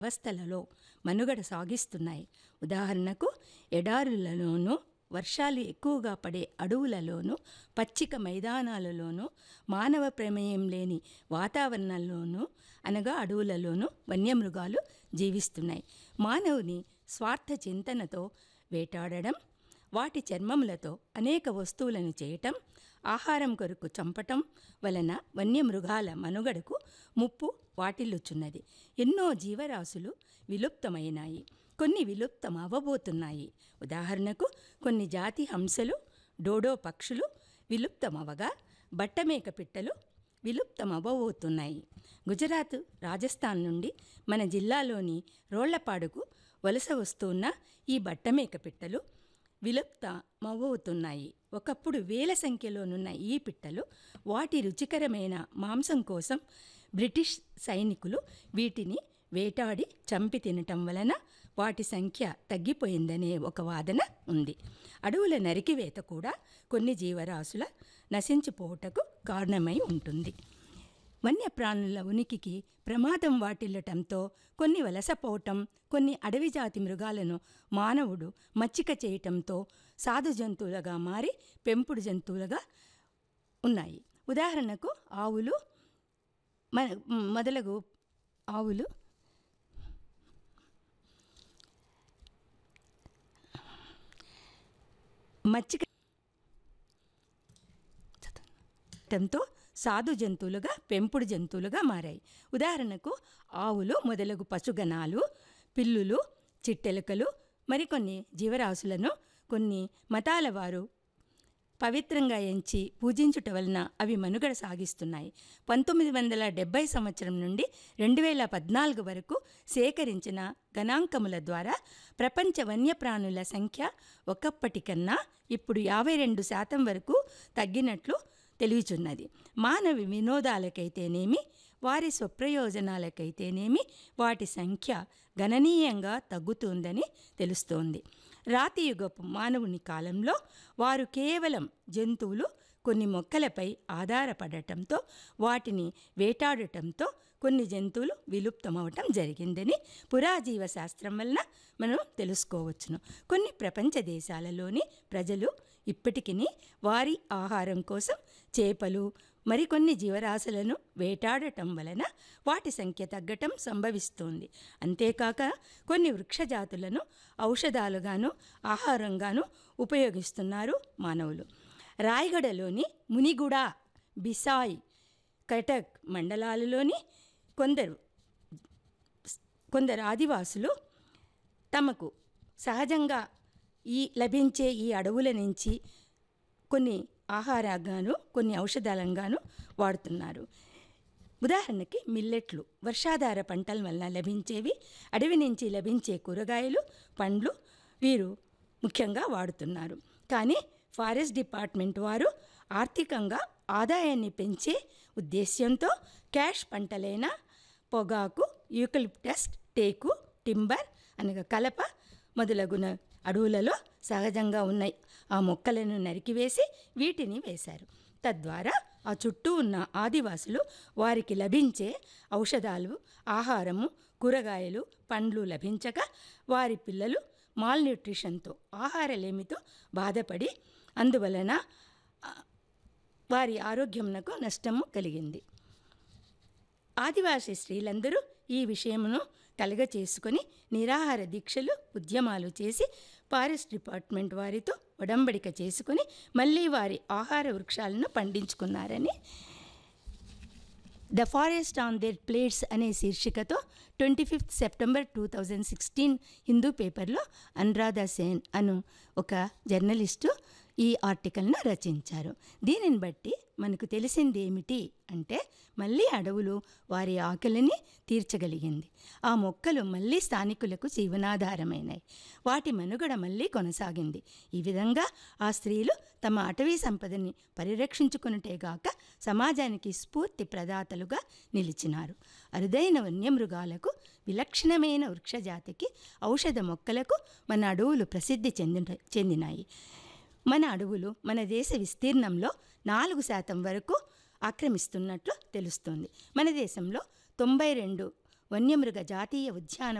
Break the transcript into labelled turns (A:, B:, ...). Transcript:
A: వ్యవస్థలలో మనుగడ సాగిస్తున్నాయి ఉదాహరణకు ఎడారులలోనూ వర్షాలు ఎక్కువగా పడే అడవులలోనూ పచ్చిక మైదానాలలోనూ మానవ ప్రమేయం లేని వాతావరణంలోనూ అనగా అడవులలోనూ వన్యమృగాలు జీవిస్తున్నాయి మానవుని స్వార్థ చింతనతో వేటాడడం వాటి చర్మములతో అనేక వస్తువులను చేయటం ఆహారం కొరకు చంపటం వలన వన్యమృగాల మనుగడకు ముప్పు వాటిల్లుచున్నది ఎన్నో జీవరాశులు విలుప్తమైనాయి కొన్ని విలుప్తం అవ్వబోతున్నాయి ఉదాహరణకు కొన్ని జాతి హంసలు డోడో పక్షులు విలుప్తమవగా బట్టమేక పిట్టలు విలుప్తమవ్వబోతున్నాయి గుజరాత్ రాజస్థాన్ నుండి మన జిల్లాలోని రోళ్లపాడుకు వలస వస్తున్న ఈ బట్టమేక పిట్టలు విలుప్తమవుతున్నాయి ఒకప్పుడు వేల సంఖ్యలోనున్న ఈ పిట్టలు వాటి రుచికరమైన మాంసం కోసం బ్రిటిష్ సైనికులు వీటిని వేటాడి చంపి తినటం వలన వాటి సంఖ్య తగ్గిపోయిందనే ఒక వాదన ఉంది అడవుల నరికివేత కూడా కొన్ని జీవరాశుల నశించిపోవుటకు కారణమై ఉంటుంది వన్యప్రాణుల ఉనికికి ప్రమాదం వాటిల్లటంతో కొన్ని వలసపోవటం కొన్ని అడవి జాతి మృగాలను మానవుడు మచ్చిక చేయటంతో సాధు జంతువులుగా మారి పెంపుడు జంతువులుగా ఉన్నాయి ఉదాహరణకు ఆవులు మన మొదలగు ఆవులు మచ్చిక టంతో సాధు జంతువులుగా పెంపుడు జంతువులుగా మారాయి ఉదాహరణకు ఆవులు మొదలగు పశుగణాలు పిల్లులు చిట్టెలుకలు మరికొన్ని జీవరాశులను కొన్ని మతాల వారు పవిత్రంగా ఎంచి పూజించుట వలన అవి మనుగడ సాగిస్తున్నాయి పంతొమ్మిది వందల డెబ్బై సంవత్సరం నుండి రెండు వేల పద్నాలుగు వరకు సేకరించిన గణాంకముల ద్వారా ప్రపంచ వన్యప్రాణుల సంఖ్య ఒకప్పటికన్నా ఇప్పుడు యాభై రెండు శాతం వరకు తగ్గినట్లు తెలియచున్నది మానవి వినోదాలకైతేనేమి వారి స్వప్రయోజనాలకైతేనేమి వాటి సంఖ్య గణనీయంగా తగ్గుతుందని తెలుస్తోంది రాతియుగపు మానవుని కాలంలో వారు కేవలం జంతువులు కొన్ని మొక్కలపై ఆధారపడటంతో వాటిని వేటాడటంతో కొన్ని జంతువులు విలుప్తమవటం జరిగిందని పురాజీవ శాస్త్రం వలన మనం తెలుసుకోవచ్చును కొన్ని ప్రపంచ దేశాలలోని ప్రజలు ఇప్పటికీ వారి ఆహారం కోసం చేపలు మరికొన్ని జీవరాశులను వేటాడటం వలన వాటి సంఖ్య తగ్గటం సంభవిస్తోంది అంతేకాక కొన్ని వృక్షజాతులను ఔషధాలుగాను ఆహారంగాను ఉపయోగిస్తున్నారు మానవులు రాయగడలోని మునిగూడ బిసాయ్ కటక్ మండలాలలోని కొందరు కొందరు ఆదివాసులు తమకు సహజంగా ఈ లభించే ఈ అడవుల నుంచి కొన్ని ఆహారంగాను కొన్ని ఔషధాలంగాను వాడుతున్నారు ఉదాహరణకి మిల్లెట్లు వర్షాధార పంటల వలన లభించేవి అడవి నుంచి లభించే కూరగాయలు పండ్లు వీరు ముఖ్యంగా వాడుతున్నారు కానీ ఫారెస్ట్ డిపార్ట్మెంట్ వారు ఆర్థికంగా ఆదాయాన్ని పెంచే ఉద్దేశ్యంతో క్యాష్ పంటలైన పొగాకు యూకలిప్టస్ టేకు టింబర్ అనగా కలప మొదలగున అడవులలో సహజంగా ఉన్నాయి ఆ మొక్కలను నరికివేసి వీటిని వేశారు తద్వారా ఆ చుట్టూ ఉన్న ఆదివాసులు వారికి లభించే ఔషధాలు ఆహారము కూరగాయలు పండ్లు లభించక వారి పిల్లలు మాల్ న్యూట్రిషన్తో ఆహారలేమితో బాధపడి అందువలన వారి ఆరోగ్యమునకు నష్టము కలిగింది ఆదివాసీ స్త్రీలందరూ ఈ విషయమును కలగ చేసుకొని నిరాహార దీక్షలు ఉద్యమాలు చేసి ఫారెస్ట్ డిపార్ట్మెంట్ వారితో ఒడంబడిక చేసుకుని మళ్ళీ వారి ఆహార వృక్షాలను పండించుకున్నారని the forest on their plates అనే శీర్షికతో twenty fifth September two thousand sixteen Hindu పేపర్లో అనురాధ సేన్ అను ఒక జర్నలిస్టు ఈ ఆర్టికల్ను రచించారు దీనిని బట్టి మనకు తెలిసింది ఏమిటి అంటే మళ్ళీ అడవులు వారి ఆకలిని తీర్చగలిగింది ఆ మొక్కలు మళ్ళీ స్థానికులకు జీవనాధారమైనాయి వాటి మనుగడ మళ్ళీ కొనసాగింది ఈ విధంగా ఆ స్త్రీలు తమ అటవీ సంపదని పరిరక్షించుకున్నటేగాక సమాజానికి స్ఫూర్తి ప్రదాతలుగా నిలిచినారు అరుదైన వన్యమృగాలకు విలక్షణమైన వృక్షజాతికి ఔషధ మొక్కలకు మన అడవులు ప్రసిద్ధి చెంది చెందినాయి మన అడవులు మన దేశ విస్తీర్ణంలో నాలుగు శాతం వరకు ఆక్రమిస్తున్నట్లు తెలుస్తుంది మన దేశంలో తొంభై రెండు వన్యమృగ జాతీయ ఉద్యాన